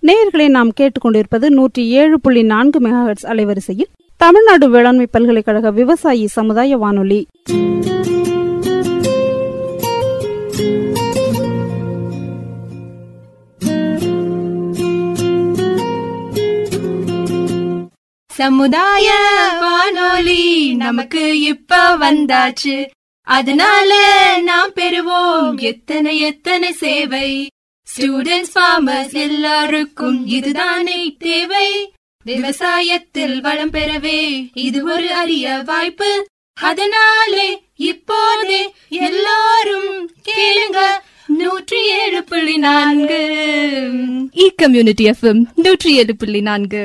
நேயர்களை நாம் கேட்டுக்கொண்டிருப்பது நூற்றி ஏழு புள்ளி நான்கு மெகாஹெட்ஸ் அலைவரிசையில் தமிழ்நாடு வேளாண்மை பல்கலைக்கழக விவசாயி சமுதாய வானொலி சமுதாய வானொலி நமக்கு இப்ப வந்தாச்சு அதனால நாம் பெறுவோம் எத்தனை எத்தனை சேவை ஸ்டூடெண்ட்ஸ் ஃபார்மர்ஸ் எல்லாருக்கும் இதுதானே தேவை விவசாயத்தில் வளம் பெறவே இது ஒரு அரிய வாய்ப்பு அதனாலே இப்போதே எல்லாரும் கேளுங்க நூற்றி ஏழு புள்ளி நான்கு இ கம்யூனிட்டி எஃப்எம் நூற்றி ஏழு புள்ளி நான்கு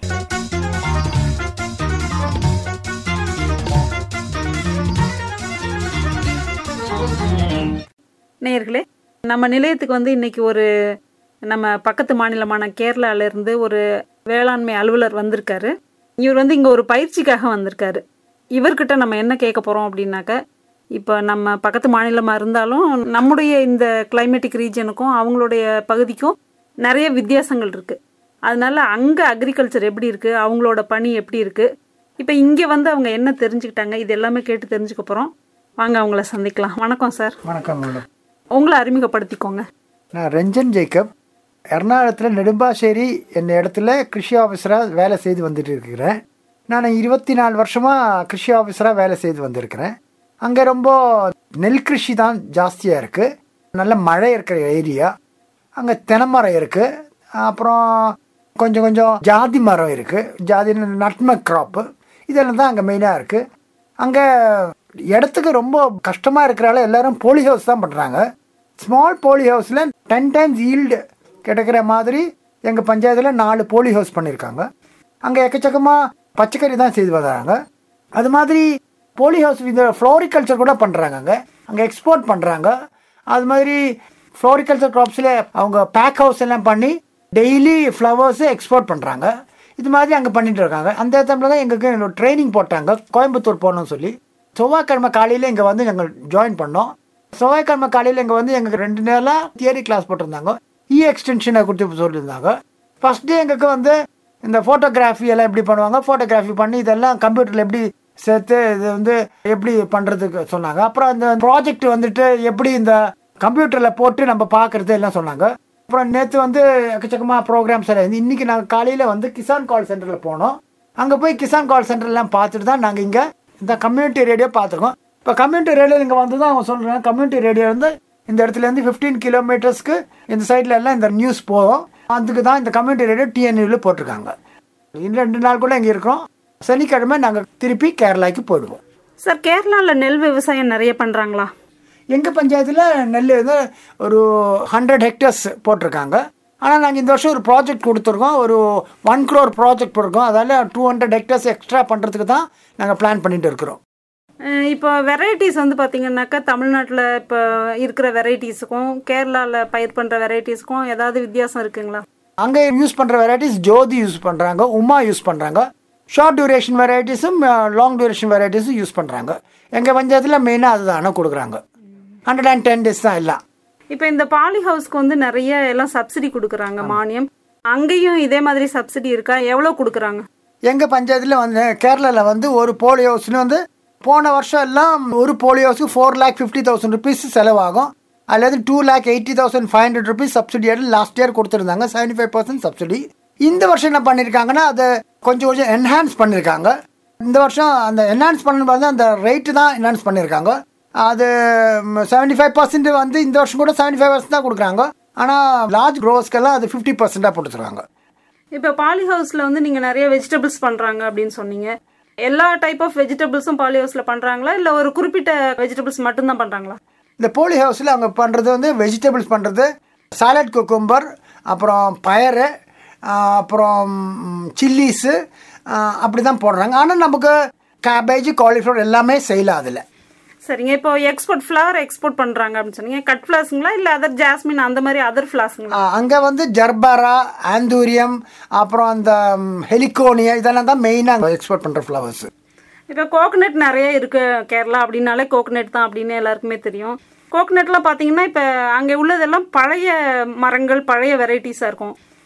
நேயர்களே நம்ம நிலையத்துக்கு வந்து இன்னைக்கு ஒரு நம்ம பக்கத்து மாநிலமான கேரளால இருந்து ஒரு வேளாண்மை அலுவலர் வந்திருக்காரு இவர் வந்து இங்க ஒரு பயிற்சிக்காக வந்திருக்காரு இவர்கிட்ட நம்ம என்ன கேட்க போறோம் அப்படின்னாக்க இப்போ நம்ம பக்கத்து மாநிலமா இருந்தாலும் நம்முடைய இந்த கிளைமேட்டிக் ரீஜனுக்கும் அவங்களுடைய பகுதிக்கும் நிறைய வித்தியாசங்கள் இருக்கு அதனால அங்க அக்ரிகல்ச்சர் எப்படி இருக்கு அவங்களோட பணி எப்படி இருக்கு இப்போ இங்க வந்து அவங்க என்ன தெரிஞ்சுக்கிட்டாங்க இது எல்லாமே கேட்டு தெரிஞ்சுக்க போறோம் வாங்க அவங்கள சந்திக்கலாம் வணக்கம் சார் வணக்கம் மேடம் உங்களை அறிமுகப்படுத்திக்கோங்க நான் ரஞ்சன் ஜேக்கப் எர்ணாகுளத்தில் நெடும்பாശ്ശേരി என்ற இடத்துல கிருஷி ஆஃபீஸராக வேலை செய்து வந்துட்டு இருக்கிறேன் நான் இருபத்தி நாலு வருஷமாக கிருஷி ஆஃபீஸராக வேலை செய்து வந்திருக்கிறேன் அங்கே ரொம்ப நெல் கிருஷி தான் ஜாஸ்தியாக இருக்குது நல்ல மழை இருக்கிற ஏரியா அங்கே தென்னைமரம் இருக்குது அப்புறம் கொஞ்சம் கொஞ்சம் ஜாதி மரம் இருக்குது ஜாதி நட்ம க்ராப்பு இதெல்லாம் தான் அங்கே மெயினாக இருக்குது அங்கே இடத்துக்கு ரொம்ப கஷ்டமாக இருக்கிறனால எல்லாரும் போலி ஹவுஸ் தான் பண்ணுறாங்க ஸ்மால் போலி ஹவுஸில் டென் டைம்ஸ் ஈல்டு கிடைக்கிற மாதிரி எங்கள் பஞ்சாயத்தில் நாலு போலி ஹவுஸ் பண்ணியிருக்காங்க அங்கே எக்கச்சக்கமாக பச்சைக்கறி தான் செய்து வர்றாங்க அது மாதிரி போலி ஹவுஸ் இந்த ஃப்ளோரிகல்ச்சர் கூட பண்ணுறாங்க அங்கே அங்கே எக்ஸ்போர்ட் பண்ணுறாங்க அது மாதிரி ஃப்ளோரிகல்ச்சர் க்ராப்ஸில் அவங்க பேக் ஹவுஸ் எல்லாம் பண்ணி டெய்லி ஃப்ளவர்ஸு எக்ஸ்போர்ட் பண்ணுறாங்க இது மாதிரி அங்கே பண்ணிட்டு இருக்காங்க அந்த டைமில் தான் எங்களுக்கு ட்ரைனிங் போட்டாங்க கோயம்புத்தூர் போகணும்னு சொல்லி செவ்வாய்க்கிழமை காலையில் இங்கே வந்து நாங்கள் ஜாயின் பண்ணோம் செவ்வாய்க்கிழமை காலையில் இங்கே வந்து எங்களுக்கு ரெண்டு நேரம் தியரி கிளாஸ் போட்டிருந்தாங்க இ எக்ஸ்டென்ஷனை கொடுத்து சொல்லியிருந்தாங்க ஃபர்ஸ்ட் டே எங்களுக்கு வந்து இந்த ஃபோட்டோகிராஃபி எல்லாம் எப்படி பண்ணுவாங்க ஃபோட்டோகிராஃபி பண்ணி இதெல்லாம் கம்ப்யூட்டரில் எப்படி சேர்த்து இது வந்து எப்படி பண்ணுறதுக்கு சொன்னாங்க அப்புறம் இந்த ப்ராஜெக்ட் வந்துட்டு எப்படி இந்த கம்ப்யூட்டரில் போட்டு நம்ம பார்க்குறது எல்லாம் சொன்னாங்க அப்புறம் நேற்று வந்து எக்கச்சக்கமாக ப்ரோக்ராம்ஸ் எல்லாம் இருந்து இன்னைக்கு நாங்கள் காலையில் வந்து கிசான் கால் சென்டரில் போனோம் அங்கே போய் கிசான் கால் சென்டர்லாம் பார்த்துட்டு தான் நாங்கள் இங்கே இந்த கம்யூனிட்டி ரேடியோ பார்த்துருக்கோம் இப்போ கம்யூனிட்டி ரேடியோ இங்கே வந்து தான் அவங்க சொல்கிறாங்க கம்யூனிட்டி ரேடியோ வந்து இந்த இடத்துல இருந்து ஃபிஃப்டீன் கிலோமீட்டர்ஸ்க்கு இந்த சைடில் எல்லாம் இந்த நியூஸ் போகும் அதுக்கு தான் இந்த கம்யூனிட்டி ரேடியோ டிஎன்யூவில் போட்டிருக்காங்க இன்னும் ரெண்டு நாள் கூட இங்கே இருக்கிறோம் சனிக்கிழமை நாங்கள் திருப்பி கேரளாக்கு போயிடுவோம் சார் கேரளாவில் நெல் விவசாயம் நிறைய பண்ணுறாங்களா எங்கள் பஞ்சாயத்தில் நெல் வந்து ஒரு ஹண்ட்ரட் ஹெக்டர்ஸ் போட்டிருக்காங்க ஆனால் நாங்கள் இந்த வருஷம் ஒரு ப்ராஜெக்ட் கொடுத்துருக்கோம் ஒரு ஒன் க்ரோர் ப்ராஜெக்ட் போட்டிருக்கோம் அதால் டூ ஹண்ட்ரட் ஹெக்டர்ஸ் எக்ஸ்ட்ரா பண்ணுறதுக்கு தான் நாங்கள் பிளான் பண்ணிட்டு இருக்கிறோம் அஹ் இப்போ வெரைட்டிஸ் வந்து பார்த்தீங்கன்னாக்கா தமிழ்நாட்டில் இப்போ இருக்கிற வெரைட்டிஸுக்கும் கேரளாவில் பயிர் பண்ணுற வெரைட்டிஸுக்கும் ஏதாவது வித்தியாசம் இருக்குங்களா அங்கே யூஸ் பண்ணுற வெரைட்டிஸ் ஜோதி யூஸ் பண்ணுறாங்க உமா யூஸ் பண்ணுறாங்க ஷார்ட் டியூரேஷன் வெரைட்டிஸும் லாங் டியூரேஷன் வெரைட்டிஸும் யூஸ் பண்ணுறாங்க எங்கள் பஞ்சாயத்தில் மெயினாக அதுதானே கொடுக்குறாங்க ஹண்ட்ரட் அண்ட் டென் டேஸ் தான் எல்லாம் இப்போ இந்த பாலி ஹவுஸ்க்கு வந்து நிறைய எல்லாம் சப்சிடி கொடுக்குறாங்க மானியம் அங்கேயும் இதே மாதிரி சப்சிடி இருக்கா எவ்வளோ கொடுக்குறாங்க எங்கள் பஞ்சாயத்தில் வந்து கேரளாவில் வந்து ஒரு போலியோ ஹவுஸ்னு வந்து போன வருஷம் எல்லாம் ஒரு போலியோ ஹவுஸ்க்கு four lakh fifty thousand rupees செலவாகும் அல்லது two lakh eighty thousand five hundred rupees subsidy last year கொடுத்துருந்தாங்க செவன்டி ஃபைவ் பர்சன்ட் சப்சிடி இந்த வருஷம் என்ன பண்ணியிருக்காங்கன்னா அதை கொஞ்சம் கொஞ்சம் என்ஹான்ஸ் பண்ணியிருக்காங்க இந்த வருஷம் அந்த என்ஹான்ஸ் பண்ணும்போது அந்த ரேட்டு தான் என்ஹான்ஸ் பண்ணியிருக்காங்க அது செவன்டி ஃபைவ் பர்சன்ட் வந்து இந்த வருஷம் கூட செவன்டி ஃபைவ் பர்சன்ட் தான் கொடுக்குறாங்க ஆனால் லார்ஜ் க்ரோஸ்க்கெல்லாம் அது ஃபிஃப்டி பர்சன்டாக போட்டுருக்காங்க இப்போ பாலி ஹவுஸில் வந்து நீங்கள் நிறைய வெஜிடபிள்ஸ் பண்ணுறாங்க அப்படின்னு சொன்னீங்க எல்லா டைப் ஆஃப் வெஜிடபிள்ஸும் பாலி ஹவுஸில் பண்ணுறாங்களா இல்லை ஒரு குறிப்பிட்ட வெஜிடபிள்ஸ் மட்டும்தான் பண்ணுறாங்களா இந்த போலி ஹவுஸில் அவங்க பண்ணுறது வந்து வெஜிடபிள்ஸ் பண்ணுறது சாலட் குக்கும்பர் அப்புறம் பயறு ஆஹ், அப்புறம் சில்லிஸு அப்படி தான் போடுறாங்க ஆனால் நமக்கு கேபேஜ் காலிஃப்ளவர் எல்லாமே செய்யலாம் அதில் சரிங்க இப்போ எக்ஸ்போர்ட் ஃப்ளவர் எக்ஸ்போர்ட் பண்ணுறாங்க அப்படின்னு சொன்னீங்க கட் ஃப்ளாஸுங்களா இல்லை அதர் ஜாஸ்மின் அந்த மாதிரி அதர் ஃப்ளாஸுங்களா அங்கே வந்து ஜர்பரா ஆந்தூரியம் அப்புறம் அந்த ஹெலிகோனியா இதெல்லாம் தான் மெயினாக எக்ஸ்போர்ட் பண்ணுற ஃப்ளவர்ஸ் இப்போ கோகனட் நிறைய இருக்கு கேரளா அப்படின்னாலே கோகனட் தான் அப்படின்னு எல்லாருக்குமே தெரியும் கோகனட்லாம் பார்த்தீங்கன்னா இப்போ அங்கே உள்ளதெல்லாம் பழைய மரங்கள் பழைய வெரைட்டிஸாக இருக்கும்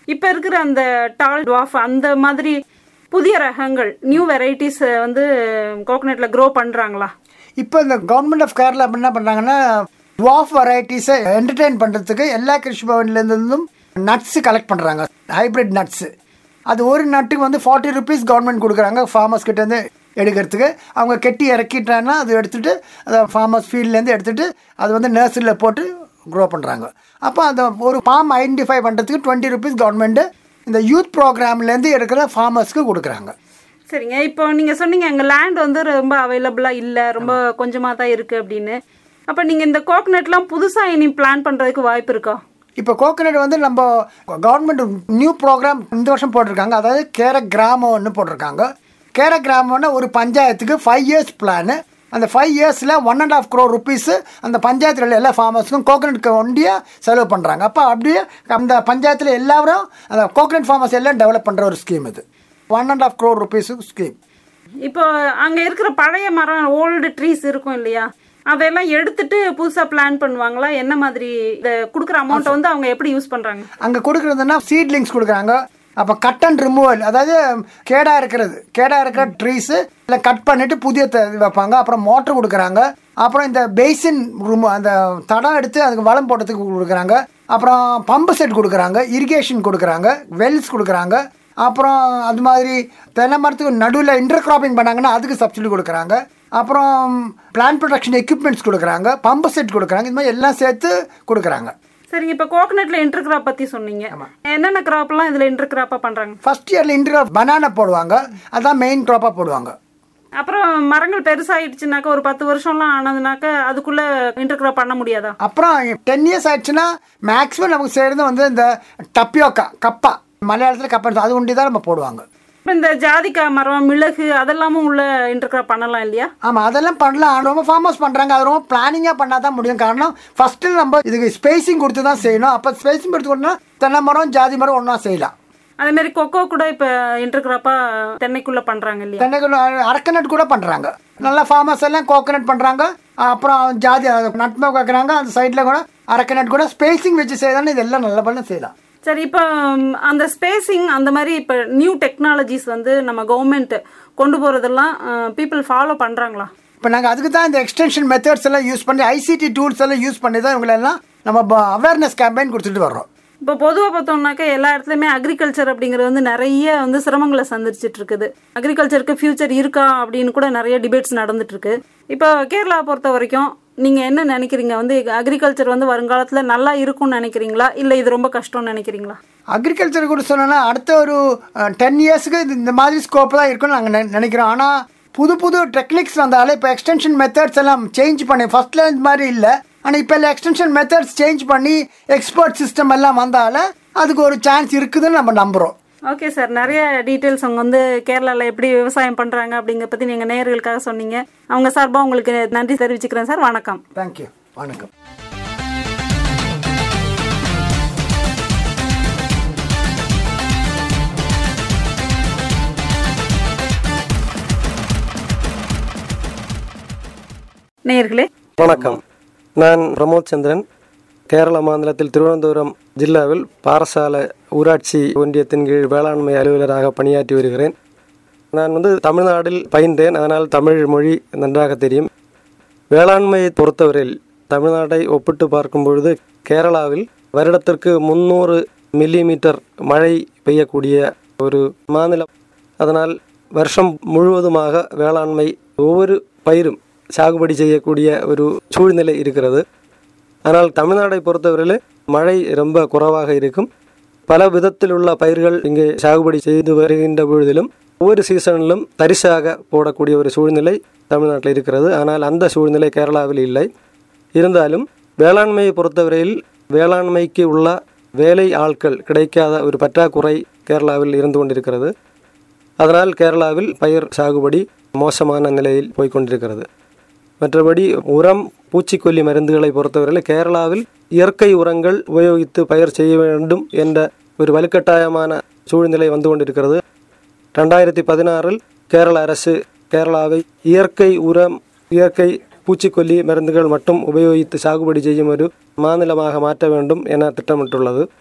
இப்போ இருக்கிற அந்த டால் டுவாஃப் அந்த மாதிரி புதிய ரகங்கள் நியூ வெரைட்டிஸ் வந்து கோகனட்ல க்ரோ பண்றாங்களா இப்போ இந்த கவர்மெண்ட் ஆஃப் கேரளா என்ன பண்ணுறாங்கன்னா டுவாஃப் வெரைட்டிஸை என்டர்டெயின் பண்ணுறதுக்கு எல்லா கிருஷி பவன்லேருந்தும் நட்ஸு கலெக்ட் பண்ணுறாங்க ஹைப்ரிட் நட்ஸு அது ஒரு நட்டுக்கு வந்து ஃபார்ட்டி ருபீஸ் கவர்மெண்ட் கொடுக்குறாங்க ஃபார்மர்ஸ் கிட்டேருந்து எடுக்கிறதுக்கு அவங்க கெட்டி இறக்கிட்டாங்கன்னா அது எடுத்துகிட்டு அதை ஃபார்மர்ஸ் ஃபீல்ட்லேருந்து எடுத்துகிட்டு அது வந்து நர்சரியில் போட்டு க்ரோ பண்ணுறாங்க அப்போ அந்த ஒரு ஃபார்ம் ஐடென்டிஃபை பண்ணுறதுக்கு டுவெண்ட்டி ருபீஸ் கவர்மெண்ட்டு இந்த யூத் ப்ரோக்ராம்லேருந்து எடுக்கிற ஃபார்மர்ஸ்க்கு கொடுக்குறாங்க சரிங்க இப்போ நீங்க சொன்னீங்க எங்க லேண்ட் வந்து ரொம்ப அவைலபிளா இல்ல ரொம்ப கொஞ்சமா தான் இருக்கு அப்படின்னு அப்ப நீங்க இந்த கோகனட்லாம் புதுசா இனி பிளான் பண்றதுக்கு வாய்ப்பு இருக்கா இப்போ கோகனட் வந்து நம்ம கவர்மெண்ட் நியூ ப்ரோக்ராம் இந்த வருஷம் போட்டிருக்காங்க அதாவது கேர கிராமம்னு போட்டிருக்காங்க கேர கிராமம்னா ஒரு பஞ்சாயத்துக்கு ஃபைவ் இயர்ஸ் பிளானு அந்த ஃபைவ் இயர்ஸில் one and half crore rupees அந்த பஞ்சாயத்தில் உள்ள எல்லா ஃபார்மர்ஸுக்கும் கோகனட்க்கு ஒண்டியாக செலவு பண்ணுறாங்க அப்போ அப்படியே அந்த பஞ்சாயத்தில் எல்லாரும் அந்த கோகனட் ஃபார்மர்ஸ் எல்லாம் டெவலப் பண்ணுற ஒரு ஸ்கீம் இது one and half crore rupees scheme இப்போ அங்க இருக்கிற பழைய மரம் ஓல்டு ட்ரீஸ் இருக்கும் இல்லையா அதெல்லாம் எடுத்துட்டு புதுசா பிளான் பண்ணுவாங்களா என்ன மாதிரி இந்த கொடுக்குற அமௌண்ட்டை வந்து அவங்க எப்படி யூஸ் பண்றாங்க அங்கே கொடுக்குறதுன்னா சீட்லிங்ஸ் கொடுக்குறாங்க அப்போ கட் அண்ட் ரிமூவல் அதாவது கேடா இருக்கிறது கேடா இருக்கிற ட்ரீஸு இல்லை கட் பண்ணிட்டு புதிய த- இது வைப்பாங்க அப்புறம் மோட்டர் கொடுக்குறாங்க அப்புறம் இந்த பேசின் ரூம் அந்த தடம் எடுத்து அதுக்கு வளம் போட்டதுக்கு கொடுக்குறாங்க அப்புறம் பம்பு செட் கொடுக்குறாங்க இரிகேஷன் கொடுக்குறாங்க வெல்ஸ் கொடுக்குறாங்க அப்புறம் அது மாதிரி தென்னை மரத்துக்கு நடுவில் இன்டர் கிராப்பிங் பண்ணாங்கன்னா அதுக்கு சப்சிடி கொடுக்குறாங்க அப்புறம் பிளான் ப்ரொடக்ஷன் எக்யூப்மெண்ட்ஸ் கொடுக்குறாங்க பம்பு செட் கொடுக்குறாங்க இது மாதிரி எல்லாம் சேர்த்து கொடுக்குறாங்க சரிங்க இப்போ கோகனட்ல இன்டர் கிராப் பத்தி சொன்னீங்க என்னென்ன கிராப்லாம் இதுல இன்டர் கிராப்பா பண்றாங்க ஃபர்ஸ்ட் இயரில் இன்டர் பனானா போடுவாங்க அதான் மெயின் க்ராப்பாக போடுவாங்க அப்புறம் மரங்கள் பெருசாயிடுச்சுனாக்கா ஒரு பத்து வருஷம்லாம் ஆனதுனாக்க அதுக்குள்ள இன்டர் கிராப் பண்ண முடியாதா அப்புறம் டென் இயர்ஸ் ஆயிடுச்சுன்னா மேக்ஸிமம் நமக்கு செய்கிறது வந்து இந்த டப்பியோக்கா கப்பா மலையாளத்தில் கப்பா அது ஒண்டி தான் நம்ம போடுவாங்க இப்ப இந்த ஜாதிக்காய் மரம் மிளகு அதெல்லாமும் உள்ள இன்டர் கிராப் பண்ணலாம் இல்லையா ஆமாம் அதெல்லாம் பண்ணலாம் ரொம்ப ஃபார்மர்ஸ் பண்ணுறாங்க அது ரொம்ப பிளானிங்காக பண்ணால் தான் முடியும் காரணம் ஃபஸ்ட்டு நம்ம இதுக்கு ஸ்பேசிங் கொடுத்து தான் செய்யணும் அப்போ ஸ்பேசிங் கொடுத்து கொடுத்தா தென்னை மரம் ஜாதி மரம் ஒன்றா செய்யலாம் அதே மாதிரி கொக்கோ கூட இப்ப இன்டர் கிராப்பா தென்னைக்குள்ள பண்றாங்க இல்லையா தென்னைக்குள்ள அரக்கநட் கூட பண்ணுறாங்க நல்லா ஃபார்மர்ஸ் எல்லாம் கோகனட் பண்ணுறாங்க அப்புறம் ஜாதி நட்மேக் வைக்கிறாங்க அந்த சைடில் கூட அரக்கநட் கூட ஸ்பேசிங் வச்சு செய்யலாம் இதெல்லாம் நல்ல பண்ண செய்யலாம் சரி இப்போ ம், அந்த ஸ்பேசிங் அந்த மாதிரி இப்போ நியூ டெக்னாலஜிஸ் வந்து நம்ம கவர்மெண்ட் கொண்டு போறதெல்லாம் பீப்புள் ஃபாலோ பண்றாங்களா இப்போ நாங்கள் அதுக்கு தான் இந்த எக்ஸ்டென்ஷன் மெத்தட்ஸ் எல்லாம் யூஸ் பண்ணி ஐசிடி டூல்ஸ் எல்லாம் யூஸ் பண்ணி தான் இவங்களெல்லாம் நம்ம அவேர்னஸ் கேம்பெயின் கொடுத்துட்டு வர்றோம் இப்போ பொதுவாக பார்த்தோம்னாக்கா எல்லா இடத்துலையுமே அக்ரிகல்ச்சர் அப்படிங்கிறது வந்து நிறைய வந்து சிரமங்களை சந்திச்சிட்டு இருக்குது அக்ரிகல்ச்சருக்கு ஃபியூச்சர் இருக்கா அப்படின்னு கூட நிறைய டிபேட்ஸ் நடந்துட்டு இருக்கு இப்போ கேரளா பொறுத்த வரைக்கும் நீங்க என்ன நினைக்கிறீங்க வந்து அக்ரிகல்ச்சர் வந்து வருங்காலத்துல நல்லா இருக்கும்னு நினைக்கிறீங்களா இல்ல இது ரொம்ப கஷ்டம்னு நினைக்கிறீங்களா அக்ரிகல்ச்சர் கூட சொன்னோன்னா அடுத்த ஒரு டென் இயர்ஸுக்கு இந்த மாதிரி ஸ்கோப் தான் இருக்குன்னு நாங்கள் நினைக்கிறோம் ஆனால் புது புது டெக்னிக்ஸ் வந்தாலே இப்போ எக்ஸ்டென்ஷன் மெத்தட்ஸ் எல்லாம் சேஞ்ச் பண்ணி ஃபர்ஸ்ட்ல இந்த மாதிரி இல்லை ஆனால் இப்போ இல்லை எக்ஸ்டென்ஷன் மெத்தட்ஸ் சேஞ்ச் பண்ணி எக்ஸ்பர்ட் சிஸ்டம் எல்லாம் வந்தால அதுக்கு ஒரு சான்ஸ் இருக்குதுன்னு நம்ம நம்புகிறோம் ஓகே சார் நிறைய டீட்டெயில்ஸ் அவங்க வந்து கேரளாவில் எப்படி விவசாயம் பண்ணுறாங்க அப்படிங்கிற பற்றி நீங்கள் நேயர்களுக்காக சொன்னீங்க அவங்க சார்பாக உங்களுக்கு நன்றி தெரிவிச்சுக்கிறேன் சார் வணக்கம் தேங்க்யூ வணக்கம் நேயர்களே வணக்கம் நான் பிரமோத் சந்திரன் கேரள மாநிலத்தில் திருவனந்தபுரம் ஜில்லாவில் பாரசாலை ஊராட்சி ஒன்றியத்தின் கீழ் வேளாண்மை அலுவலராக பணியாற்றி வருகிறேன் நான் வந்து தமிழ்நாட்டில் பயின்றேன் அதனால் தமிழ் மொழி நன்றாக தெரியும் வேளாண்மையை பொறுத்தவரையில் தமிழ்நாட்டை ஒப்பிட்டு பார்க்கும் பொழுது கேரளாவில் வருடத்திற்கு முந்நூறு மில்லிமீட்டர் மழை பெய்யக்கூடிய ஒரு மாநிலம் அதனால் வருஷம் முழுவதுமாக வேளாண்மை ஒவ்வொரு பயிரும் சாகுபடி செய்யக்கூடிய ஒரு சூழ்நிலை இருக்கிறது ஆனால் தமிழ்நாட்டை பொறுத்தவரையில் மழை ரொம்ப குறைவாக இருக்கும் பல விதத்தில் உள்ள பயிர்கள் இங்கே சாகுபடி செய்து வருகின்ற பொழுதிலும் ஒவ்வொரு சீசனிலும் தரிசாக போடக்கூடிய ஒரு சூழ்நிலை தமிழ்நாட்டில் இருக்கிறது ஆனால் அந்த சூழ்நிலை கேரளாவில் இல்லை இருந்தாலும் வேளாண்மையை பொறுத்தவரையில் வேளாண்மைக்கு உள்ள வேலை ஆட்கள் கிடைக்காத ஒரு பற்றாக்குறை கேரளாவில் இருந்து கொண்டிருக்கிறது அதனால் கேரளாவில் பயிர் சாகுபடி மோசமான நிலையில் போய்க்கொண்டிருக்கிறது மற்றபடி உரம் பூச்சிக்கொல்லி மருந்துகளை பொறுத்தவரையில் கேரளாவில் இயற்கை உரங்கள் உபயோகித்து பயிர் செய்ய வேண்டும் என்ற ஒரு வலுக்கட்டாயமான சூழ்நிலை வந்து கொண்டிருக்கிறது ரெண்டாயிரத்தி பதினாறில் கேரள அரசு கேரளாவை இயற்கை உரம் இயற்கை பூச்சிக்கொல்லி மருந்துகள் மட்டும் உபயோகித்து சாகுபடி செய்யும் ஒரு மாநிலமாக மாற்ற வேண்டும் என திட்டமிட்டுள்ளது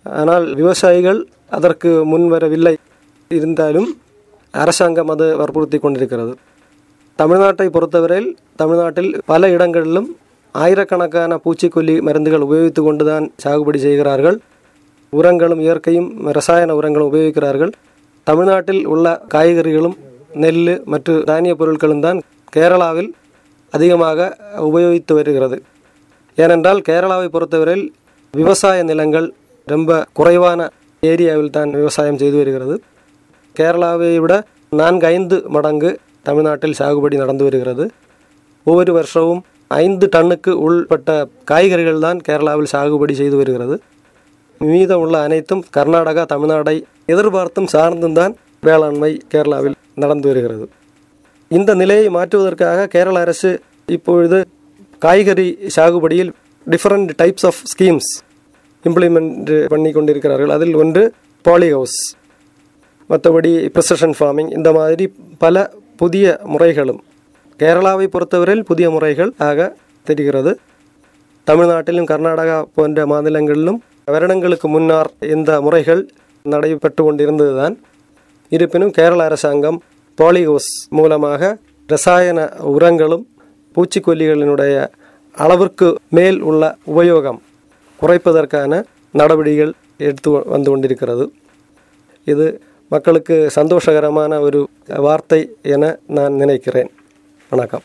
ஆனால் விவசாயிகள் அதற்கு முன்வரவில்லை இருந்தாலும் அரசாங்கம் அது வற்புறுத்தி கொண்டிருக்கிறது தமிழ்நாட்டை பொறுத்தவரையில் தமிழ்நாட்டில் பல இடங்களிலும் ஆயிரக்கணக்கான பூச்சிக்கொல்லி மருந்துகள் உபயோகித்து கொண்டுதான் சாகுபடி செய்கிறார்கள் உரங்களும் இயற்கையும் ரசாயன உரங்களும் உபயோகிக்கிறார்கள் தமிழ்நாட்டில் உள்ள காய்கறிகளும் நெல் மற்றும் தானிய பொருட்களும் தான் கேரளாவில் அதிகமாக உபயோகித்து வருகிறது ஏனென்றால் கேரளாவை பொறுத்தவரையில் விவசாய நிலங்கள் ரொம்ப குறைவான ஏரியாவில் தான் விவசாயம் செய்து வருகிறது கேரளாவை விட நான்கு ஐந்து மடங்கு தமிழ்நாட்டில் சாகுபடி நடந்து வருகிறது ஒவ்வொரு வருஷமும் ஐந்து டன்னுக்கு உள்பட்ட காய்கறிகள் தான் கேரளாவில் சாகுபடி செய்து வருகிறது மீதம் உள்ள அனைத்தும் கர்நாடகா தமிழ்நாடை எதிர்பார்த்தும் சார்ந்தும் தான் வேளாண்மை கேரளாவில் நடந்து வருகிறது இந்த நிலையை மாற்றுவதற்காக கேரள அரசு இப்பொழுது காய்கறி சாகுபடியில் different types of schemes implement பண்ணி கொண்டிருக்கிறார்கள் அதில் ஒன்று பாலி ஹவுஸ் மற்றபடி ப்ரிசஷன் ஃபார்மிங் இந்த மாதிரி பல புதிய முறைகளும் கேரளாவை பொறுத்தவரையில் புதிய முறைகள் ஆக தெரிகிறது தமிழ்நாட்டிலும் கர்நாடகா போன்ற மாநிலங்களிலும் வருடங்களுக்கு முன்னர் இந்த முறைகள் நடைபெற்று கொண்டிருந்ததுதான் இருப்பினும் கேரள அரசாங்கம் பாலிஹவுஸ் மூலமாக ரசாயன உரங்களும் பூச்சிக்கொல்லிகளினுடைய அளவிற்கு மேல் உள்ள உபயோகம் குறைப்பதற்கான நடவடிக்கைகள் எடுத்து வந்து கொண்டிருக்கிறது இது மக்களுக்கு சந்தோஷகரமான ஒரு வார்த்தை என நான் நினைக்கிறேன் வணக்கம்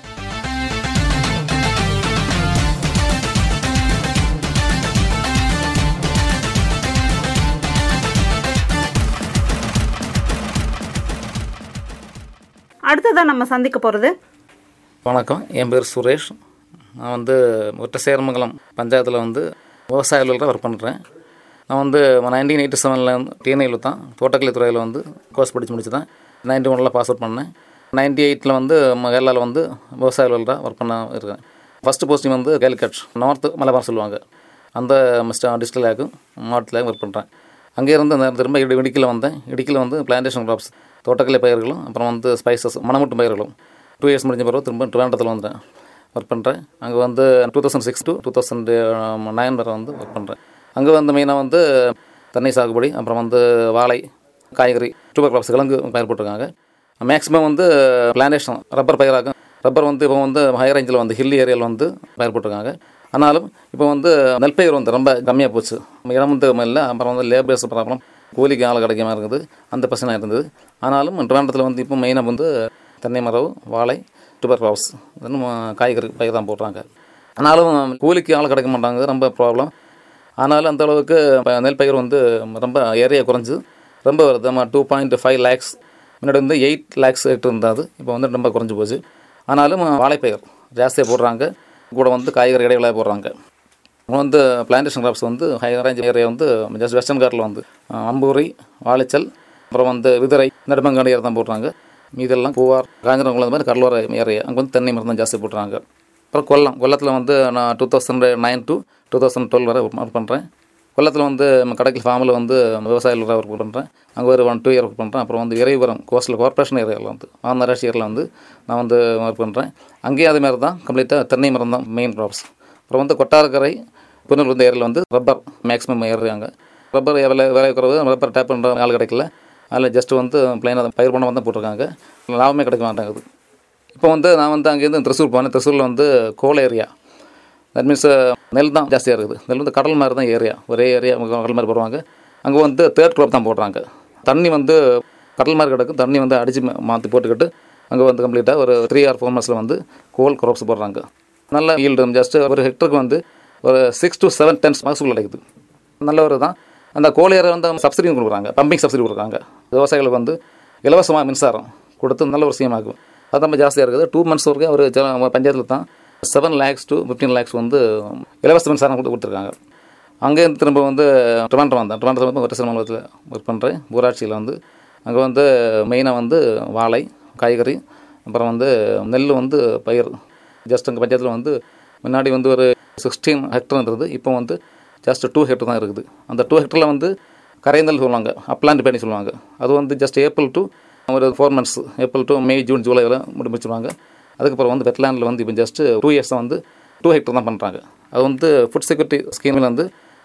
அடுத்ததாக நம்ம சந்திக்க போகிறது வணக்கம் என் பேர் சுரேஷ் நான் வந்து ஒட்டசேரமங்கலம் பஞ்சாயத்தில் வந்து விவசாய அலுவலராக ஒர்க் பண்ணுறேன் நான் வந்து நைன்டீன் எயிட்டி செவனில் வந்து டிஎன்ஐயில் தான் தோட்டக்கலை துறையில் வந்து கோர்ஸ் படித்து முடிச்சு தான் நைன்டி ஒனில் பாஸ் அவுட் பண்ணேன் நைன்டி எயிட்டில் வந்து ம- கேரளாவில் வந்து விவசாய அலுவலராக ஒர்க் பண்ண இருக்கேன் ஃபஸ்ட்டு போஸ்டிங் வந்து கேலிக்கட் நார்த்து மலபார் சொல்லுவாங்க அந்த டிஸ்ட்ரிக்டாக மாவட்டத்தில் ஒர்க் பண்ணுறேன் அங்கே இருந்து நான் திரும்ப இடி இடுக்கியில் வந்தேன் இடுக்கியில் வந்து பிளான்டேஷன் கிராப்ஸ் தோட்டக்கலை பயிர்களும் அப்புறம் வந்து ஸ்பைசஸ் மணமுட்டு பயிர்களும் டூ இயர்ஸ் முடிஞ்ச பிறகு திரும்ப ட்ரிவாண்டத்தில் வந்துட்டேன் ஒர்க் பண்ணுறேன் அங்கே வந்து two thousand six to two thousand nine வரை வந்து ஒர்க் பண்ணுறேன் அங்கே வந்து மெயினாக வந்து தென்னை சாகுபடி அப்புறம் வந்து வாழை காய்கறி டூபர் கிராப்ஸ் கிழங்கு பயிர் போட்டிருக்காங்க மேக்ஸிமம் வந்து பிளான்டேஷன் ரப்பர் பயிராகும் ரப்பர் வந்து இப்போ வந்து ஹை ரேஞ்சில் வந்து ஹில்லி ஏரியாவில் வந்து பயிர் போட்டிருக்காங்க ஆனாலும் இப்போ வந்து நெல்பயிர் வந்து ரொம்ப கம்மியாக போச்சு இடம் வந்து இல்லை அப்புறம் வந்து லேபர்ஸ் ப்ராப்ளம் கூலிக்கு ஆள் கிடைக்காம இருக்குது அந்த பிரச்சனை இருந்தது ஆனாலும் ட்ரிவாண்டத்தில் வந்து இப்போ மெயினாக வந்து தென்னை மரவு வாழை டூபர் கிராப்ஸ் இன்னும் காய்கறி பயிர் தான் போடுறாங்க ஆனாலும் கூலிக்கு ஆள் கிடைக்க மாட்டாங்க ரொம்ப ப்ராப்ளம் ஆனாலும் அந்த அளவுக்கு இப்போ நெல் பயிர் வந்து ரொம்ப ஏரியா குறைஞ்சு ரொம்ப வருது நம்ம டூ பாயிண்ட் ஃபைவ் லேக்ஸ் முன்னாடி வந்து எயிட் லேக்ஸ் இருந்தது இப்போ வந்து ரொம்ப குறைஞ்சி போச்சு ஆனாலும் வாழைப்பயிர் ஜாஸ்தியாக போடுறாங்க கூட வந்து காய்கறி இடைவெளியாக போடுறாங்க அப்புறம் வந்து பிளான்டேஷன் கிராப்ஸ் வந்து ஹை ரேஞ்ச் ஏரியா வந்து ஜஸ்ட் வெஸ்டர்ன் காட்டில் வந்து அஹ், அம்பூரி வாழைச்சல் அப்புறம் வந்து விதுரை நடுமங்காடு ஏரியா தான் போடுறாங்க மீதெல்லாம் பூவார் காஞ்சிரங்குளம் இந்த மாதிரி கடலோர ஏரியா அங்கே வந்து தென்னை மரம் தான் ஜாஸ்தி போட்டுறாங்க அப்புறம் கொல்லம் கொல்லத்தில் வந்து நான் two thousand nine to two thousand twelve வரை ஒர்க் பண்ணுறேன் கொல்லத்தில் வந்து நம்ம கடைக்கல் ஃபார்மில் வந்து விவசாயிகள் ஒர்க் பண்ணுறேன் அங்கே ஒரு ஒன் டூ இயர் ஒர்க் பண்ணுறேன் அப்புறம் வந்து இறைவரம் கோஸ்டல் கார்பரேஷன் ஏரியாவில் வந்து ஆந்திராட்சி ஏரியாவில் வந்து நான் வந்து ஒர்க் பண்ணுறேன் அங்கேயும் அதே மாதிரி தான் கம்ப்ளீட்டாக தென்னை மரம் தான் மெயின் க்ராப்ஸ் அப்புறம் வந்து கொட்டாரக்கரை புனல் வந்து ஏரியாவில் வந்து ரப்பர் மேக்ஸிமம் ஏறுறாங்க ரப்பர் வேலை வேலை குறைவு ரப்பர் டேப் பண்ணுற ஆள் கிடைக்கல அதில் ஜஸ்ட் வந்து பிளைனாக பயிர் பண்ண வந்து போட்டிருக்காங்க லாபமே கிடைக்க மாட்டேங்குது இப்போ வந்து நான் வந்து அங்கேருந்து திருச்சூர் போனேன் திருச்சூரில் வந்து கோல் ஏரியா தட் மீன்ஸ் நெல் தான் ஜாஸ்தியாக இருக்குது நெல் வந்து கடல் மாதிரி தான் ஏரியா ஒரே ஏரியா கடல் மாதிரி போடுவாங்க அங்கே வந்து தேர்ட் க்ராப் தான் போடுறாங்க தண்ணி வந்து கடல் மாதிரி கிடக்கும் தண்ணி வந்து அடித்து மாற்றி போட்டுக்கிட்டு அங்கே வந்து கம்ப்ளீட்டாக ஒரு த்ரீ ஆர் ஃபோர் மந்த்ஸில் வந்து கோல் க்ராப்ஸ் போடுறாங்க நல்ல ஈல்டு ஜஸ்ட் ஒரு ஹெக்டருக்கு வந்து ஒரு சிக்ஸ் டு செவன் டென்ஸ் மகசூல் கிடைக்குது நல்ல ஒரு தான் அந்த கோழியரை வந்து சப்சிடியும் கொடுக்குறாங்க பம்பிங் சப்சிடி கொடுக்குறாங்க விவசாயிகளுக்கு வந்து இலவசமாக மின்சாரம் கொடுத்து நல்ல ஒரு விஷயமாகும் அது ரொம்ப ஜாஸ்தியாக இருக்குது டூ மந்த்ஸ் வரைக்கும் ஒரு சில பஞ்சாயத்தில் தான் seven lakhs to fifteen lakhs வந்து இலவச மின்சாரம் கொடுத்து கொடுத்துருக்காங்க அங்கேருந்து திரும்ப வந்து ட்ரிவாண்டம் வந்தேன் ட்ரிவாண்டம் வந்து ஒற்றை மாநிலத்தில் ஒர்க் பண்ணுறேன் ஊராட்சியில் வந்து அங்கே வந்து மெயினாக வந்து வாழை காய்கறி அப்புறம் வந்து நெல் வந்து பயிர் ஜஸ்ட் அங்கே பஞ்சாயத்தில் வந்து முன்னாடி வந்து ஒரு சிக்ஸ்டீன் ஹெக்டர் இருந்தது இப்போ வந்து ஜஸ்ட் டூ ஹெக்டர் தான் இருக்குது அந்த டூ ஹெக்டரில் வந்து கரைந்தல் சொல்லுவாங்க அப்லாண்ட் பண்ணி சொல்லுவாங்க அது வந்து ஜஸ்ட் ஏப்ரல் டு ஒரு four months April to May June July வரை முடிச்சிருவாங்க அதுக்கப்புறம் வந்து வெட்லேண்டில் வந்து இப்போ ஜஸ்ட் டூ இயர்ஸ் வந்து டூ ஹெக்டர் தான் பண்ணுறாங்க அது வந்து ஃபுட் செக்யூரிட்டி ஸ்கீமில் வந்து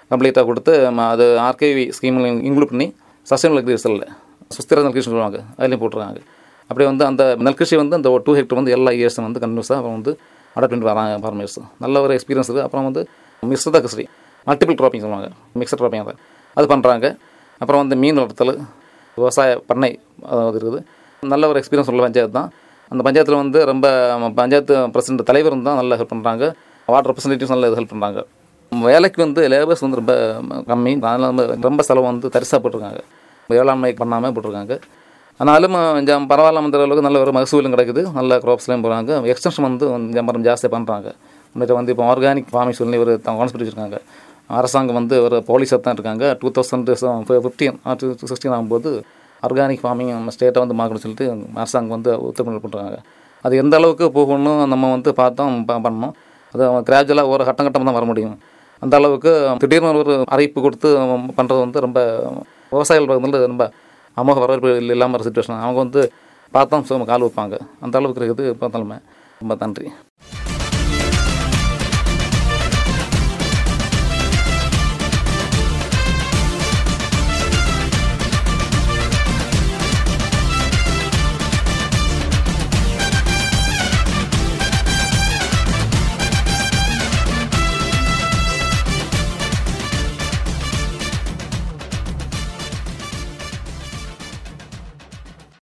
கம்ப்ளீட்டாக கொடுத்து ம- அது ஆர்கேவி ஸ்கீமில் இன்க்ளூட் பண்ணி சஸ்டைனபிள் அக்ரிகல்ச்சரில் சுஸ்திர நெல்கிருஷ்ணன் சொல்லுவாங்க அதுலேயும் போட்டுருக்காங்க அப்படியே வந்து அந்த நெல்கிருஷி வந்து அந்த டூ ஹெக்டர் வந்து எல்லா இயர்ஸும் வந்து கண்டினியூஸாக அப்புறம் வந்து அடாப்ட் பண்ணிட்டு வராங்க ஃபார்மர்ஸ் நல்ல ஒரு எக்ஸ்பீரியன்ஸ் இருக்குது அப்புறம் வந்து மிஸ்ரத கஸ்ரி மல்டிபிள் ட்ராப்பிங் சொல்லுவாங்க மிக்சர் ட்ராப்பிங் அதை அது பண்ணுறாங்க அப்புறம் வந்து மீன் வளர்த்தல் விவசாய பண்ணை அது இருக்குது நல்ல ஒரு எக்ஸ்பீரியன்ஸ் உள்ள பஞ்சாயத்து தான் அந்த பஞ்சாயத்தில் வந்து ரொம்ப பஞ்சாயத்து பிரசிடண்ட் தலைவரும் தான் நல்லா ஹெல்ப் பண்ணுறாங்க வார்டு ரெப்ரஸன்டேட்டிவ்ஸ் நல்லா ஹெல்ப் பண்ணுறாங்க வேலைக்கு வந்து லேபர்ஸ் வந்து ரொம்ப கம்மி அதனால ரொம்ப- ரொம்ப செலவு வந்து தரிசாக போட்டிருக்காங்க வேளாண்மை பண்ணாமல் போட்டிருக்காங்க ஆனாலும் கொஞ்சம் பரவாயில்ல அந்த அளவுக்கு நல்ல ஒரு மகசூலும் கிடைக்குது நல்ல க்ராப்ஸ்லையும் போகிறாங்க எக்ஸ்டென்ஷன் வந்து கொஞ்சம் மரம் ஜாஸ்தியாக பண்ணுறாங்க இன்னைக்கு வந்து இப்போ ஆர்கானிக் ஃபார்மிங் சொல்லி ஒரு கான்செப்ட் வச்சுருக்காங்க அரசாங்கம் வந்து ஒரு பாலிசாக தான் இருக்காங்க two thousand fifteen to sixteen ஆகும்போது ஆர்கானிக் ஃபார்மிங் நம்ம ஸ்டேட்டை வந்து மார்க்கெட் சொல்லிட்டு அரசாங்கம் வந்து உத்தரவு பண்ணுறாங்க அது எந்த அளவுக்கு போகணும் நம்ம வந்து பார்த்தோம் ப- பண்ணணும் அது கிராஜுவலாக ஒரு கட்டம் கட்டம் தான் வர முடியும் அந்த அளவுக்கு திடீர்னு ஒரு அறிவிப்பு கொடுத்து பண்ணுறது வந்து ரொம்ப விவசாயிகள் பக்கத்தில் ரொம்ப அமோக வரவேற்பு இல்லாமல் ஒரு சுச்சுவேஷன் அவங்க வந்து பார்த்தோம் சும்மா கால் வைப்பாங்க அந்த அளவுக்கு இருக்குது இப்போ தலைமை ரொம்ப நன்றி